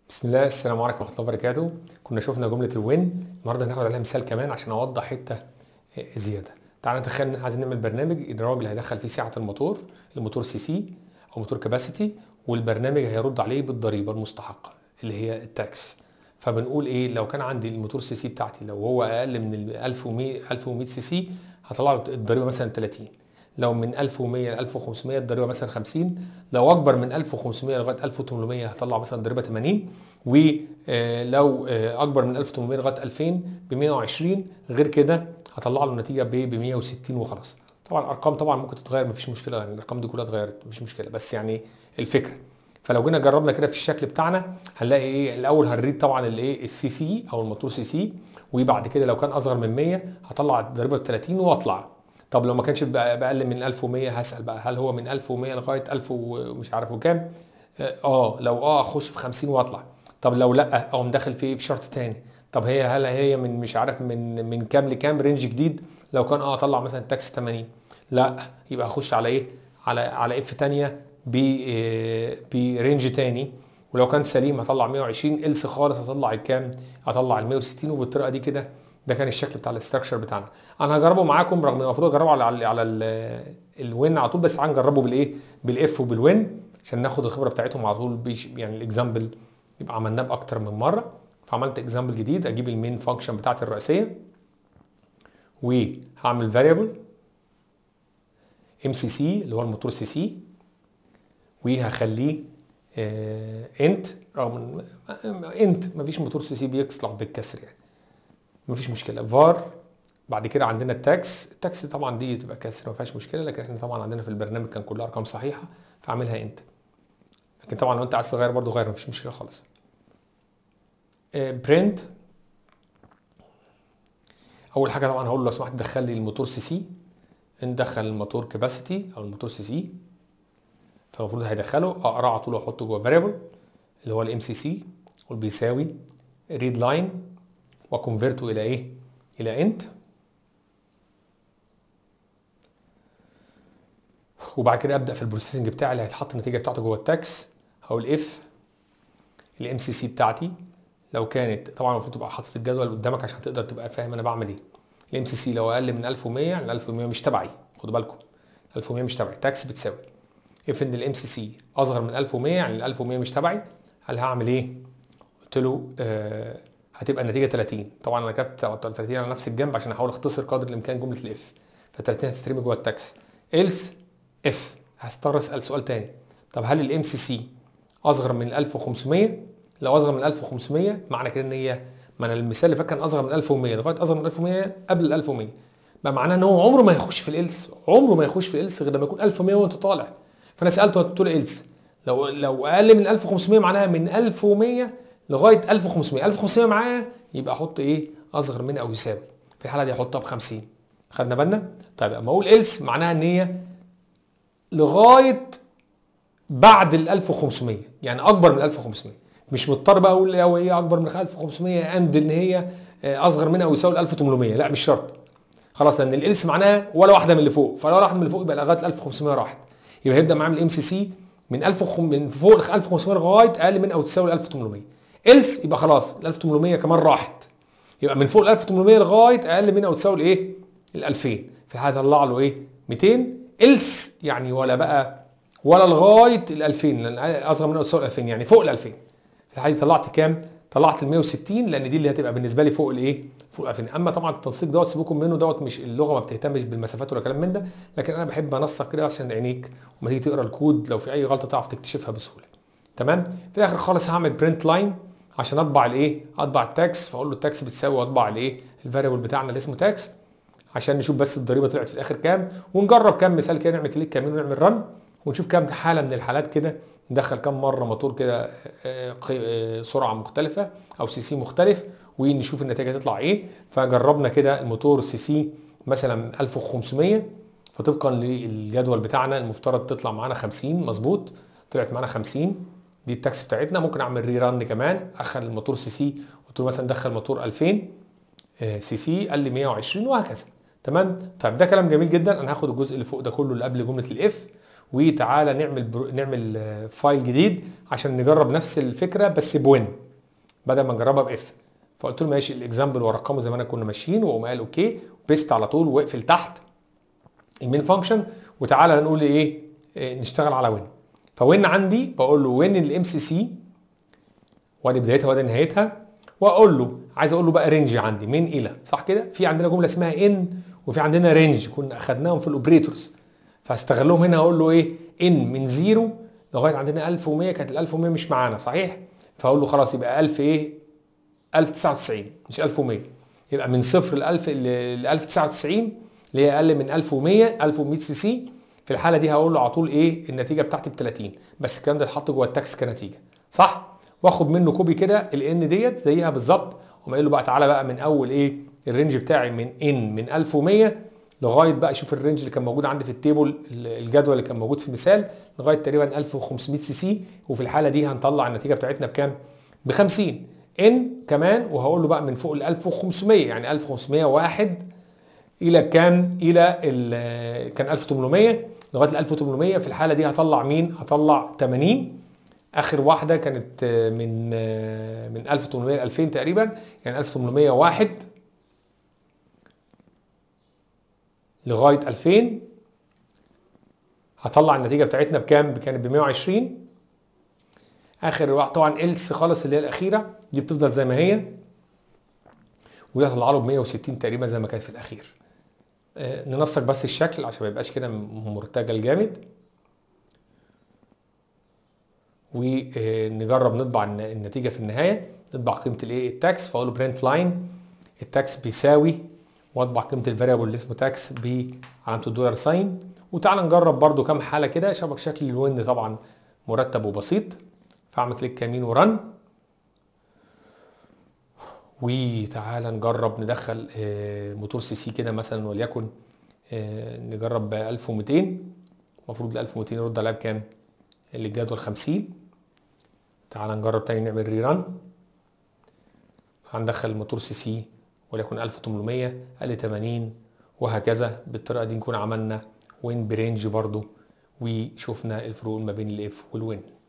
بسم الله السلام عليكم ورحمه الله وبركاته كنا شفنا جمله الوين النهارده هناخد عليها مثال كمان عشان اوضح حته زياده تعال نتخيل ان احنا عايزين نعمل برنامج الراجل هيدخل فيه سعه الموتور الموتور سي سي او موتور كباسيتي والبرنامج هيرد عليه بالضريبه المستحقه اللي هي التاكس فبنقول ايه لو كان عندي الموتور سي سي بتاعتي لو هو اقل من ال 1100 1100 سي سي هطلع له الضريبه مثلا 30 لو من 1100 ل 1500 الضريبه مثلا 50 لو اكبر من 1500 لغايه 1800 هطلع مثلا ضريبه 80 ولو اكبر من 1800 لغايه 2000 ب 120 غير كده هطلع له النتيجه ب 160 وخلاص طبعا الارقام طبعا ممكن تتغير مفيش مشكله يعني الارقام دي كلها اتغيرت مفيش مشكله بس يعني الفكره فلو جينا جربنا كده في الشكل بتاعنا هنلاقي ايه الاول هنريد طبعا الايه السي سي او الموتور سي سي وبعد كده لو كان اصغر من 100 هطلع الضريبه ب 30 واطلع طب لو ما كانش باقل من 1100 هسال بقى هل هو من 1100 لغايه 1000 ومش عارف وكام اه لو اه اخش في 50 واطلع طب لو لا اقوم داخل في في شرط تاني طب هي هل هي من مش عارف من من كام لكام رينج جديد لو كان اه اطلع مثلا تاكس 80 لا يبقى اخش على ايه على على اف ثانيه ب برينج تاني ولو كان سليم هطلع 120 الس خالص هطلع الكام هطلع ال 160 وبالطريقه دي كده ده كان الشكل بتاع الاستراكشر بتاعنا انا هجربه معاكم رغم ان المفروض اجربه على على, على الوين على طول بس تعال نجربه بالايه بالاف وبالوين عشان ناخد الخبره بتاعتهم على طول بيش يعني الاكزامبل يبقى عملناه باكتر من مره فعملت اكزامبل جديد اجيب المين فانكشن بتاعتي الرئيسيه وهعمل فاريبل ام سي سي اللي هو الموتور سي سي وهخليه انت رغم انت مفيش موتور سي سي بيطلع بالكسر يعني مفيش مشكله فار بعد كده عندنا التاكس التاكس طبعا دي تبقى كسر ما فيهاش مشكله لكن احنا طبعا عندنا في البرنامج كان كلها ارقام صحيحه فاعملها انت لكن طبعا لو انت عايز تغير برضو غير مفيش مشكله خالص برنت اول حاجه طبعا هقول له لو سمحت دخل لي الموتور سي سي ندخل الموتور كاباسيتي او الموتور سي سي فالمفروض هيدخله اقراه على طول واحطه جوه فاريبل اللي هو الام سي سي بيساوي ريد لاين وكونفرته الى ايه الى انت وبعد كده ابدا في البروسيسنج بتاعي اللي هيتحط النتيجه بتاعته جوه التاكس هقول اف الام سي سي بتاعتي لو كانت طبعا المفروض تبقى حاطط الجدول قدامك عشان تقدر تبقى فاهم انا بعمل ايه الام سي سي لو اقل من 1100 يعني 1100 مش تبعي خدوا بالكم 1100 مش تبعي تاكس بتساوي اف ان الام سي سي اصغر من 1100 يعني ال 1100 مش تبعي هل هعمل ايه قلت له آه هتبقى النتيجه 30 طبعا انا كتبت 30 على نفس الجنب عشان احاول اختصر قدر الامكان جمله الاف ف 30 هتسترمي جوه التاكس إلس اف هضطر اسال سؤال تاني طب هل الام سي سي اصغر من 1500 لو اصغر من 1500 معنى كده ان هي ما انا المثال اللي فات كان اصغر من 1100 لغايه اصغر من 1100 قبل ال 1100 بقى معناه ان هو عمره ما هيخش في الالس عمره ما يخش في الالس غير لما يكون 1100 وانت طالع فانا سالته قلت له الس لو لو اقل من 1500 معناها من 1100 لغايه 1500 1500 معايا يبقى احط ايه اصغر من او يساوي في الحاله دي احطها ب 50 خدنا بالنا طيب اما اقول إلس معناها ان هي لغايه بعد ال 1500 يعني اكبر من 1500 مش مضطر بقى اقول لو هي اكبر من 1500 اند ان هي اصغر من او يساوي 1800 لا مش شرط خلاص لان الالس معناها ولا واحده من اللي فوق فلو واحده من اللي فوق يبقى لغايه ال 1500 راحت يبقى هيبدا معاه من الام سي سي من 1000 من فوق ال 1500 لغايه اقل من او تساوي 1800 إلس يبقى خلاص ال 1800 كمان راحت يبقى من فوق ال 1800 لغايه اقل من او تساوي الايه؟ ال 2000 في الحاله هطلع له ايه؟ 200 إلس يعني ولا بقى ولا لغايه ال 2000 لان اصغر من او تساوي ال 2000 يعني فوق ال 2000 في الحاله دي طلعت كام؟ طلعت ال 160 لان دي اللي هتبقى بالنسبه لي فوق الايه؟ فوق ال 2000 اما طبعا التنسيق دوت سيبكم منه دوت مش اللغه ما بتهتمش بالمسافات ولا كلام من ده لكن انا بحب انسق كده عشان عينيك وما تيجي تقرا الكود لو في اي غلطه تعرف تكتشفها بسهوله تمام؟ في الاخر خالص هعمل برنت لاين عشان اطبع الايه؟ اطبع التاكس فاقول له التاكس بتساوي واطبع الايه؟ الفاريبل بتاعنا اللي اسمه تاكس عشان نشوف بس الضريبه طلعت في الاخر كام ونجرب كام مثال كده نعمل كليك كامل ونعمل رن ونشوف كام حاله من الحالات كده ندخل كام مره موتور كده سرعه مختلفه او سي سي مختلف ونشوف النتيجه تطلع ايه فجربنا كده الموتور سي سي مثلا 1500 فطبقا للجدول بتاعنا المفترض تطلع معانا 50 مظبوط طلعت معانا 50 دي التاكس بتاعتنا ممكن اعمل ري ران كمان ادخل الموتور سي سي قلت له مثلا دخل موتور 2000 سي سي قال لي 120 وهكذا تمام طيب ده كلام جميل جدا انا هاخد الجزء اللي فوق ده كله اللي قبل جمله الاف وتعالى نعمل برو... نعمل آه، فايل جديد عشان نجرب نفس الفكره بس بوين بدل ما نجربها باف فقلت له ماشي الاكزامبل ورقمه زي ما انا كنا ماشيين وقام قال اوكي بيست على طول واقفل تحت المين فانكشن وتعالى نقول ايه إيه، نشتغل على وين فوين عندي بقول له وين الام سي سي وادي بدايتها وادي نهايتها واقول له عايز اقول له بقى رينج عندي من الى صح كده في عندنا جمله اسمها ان وفي عندنا رينج كنا اخدناهم في الاوبريتورز فاستغلهم هنا اقول له ايه ان من زيرو لغايه عندنا 1100 كانت ال 1100 مش معانا صحيح فاقول له خلاص يبقى 1000 ايه 1099 مش 1100 يبقى من صفر ل 1000 ل 1099 اللي هي اقل من 1100 1100 سي سي في الحاله دي هقول له على طول ايه النتيجه بتاعتي ب 30 بس الكلام ده اتحط جوه التاكس كنتيجه صح واخد منه كوبي كده الان ديت زيها بالظبط وما قايل له بقى تعالى بقى من اول ايه الرينج بتاعي من ان من 1100 لغايه بقى شوف الرينج اللي كان موجود عندي في التيبل الجدول اللي كان موجود في المثال لغايه تقريبا 1500 سي سي وفي الحاله دي هنطلع النتيجه بتاعتنا بكام؟ ب 50 ان كمان وهقول له بقى من فوق ال 1500 يعني 1501 الى كام؟ الى ال- كان 1800 لغايه ال 1800 في الحاله دي هطلع مين؟ هطلع 80 اخر واحده كانت آه، من آه، من 1800 ل 2000 تقريبا يعني 1801 لغايه 2000 هطلع النتيجه بتاعتنا بكام؟ كانت ب 120 اخر واحد طبعا إلس خالص اللي هي الاخيره دي بتفضل زي ما هي ودي هطلع له ب 160 تقريبا زي ما كانت في الاخير آه، ننسق بس الشكل عشان ما يبقاش كده مرتجل جامد ونجرب نطبع الن- النتيجه في النهايه نطبع قيمه الايه التاكس فاقول له برنت لاين التاكس بيساوي واطبع قيمه الفاريبل اللي اسمه تاكس بعلامه الدولار ساين وتعالى نجرب برده كام حاله كده شبك شكل الوين طبعا مرتب وبسيط فاعمل كليك يمين ورن وتعالى نجرب ندخل آه، موتور سي سي كده مثلا وليكن آه، نجرب ب 1200 المفروض ال 1200 يرد عليها بكام؟ اللي الجدول 50 تعال نجرب تاني نعمل ري ران هندخل الموتور سي سي وليكن 1800 قال 80 وهكذا بالطريقه دي نكون عملنا وين برينج برضو وشفنا الفروق ما بين الاف والوين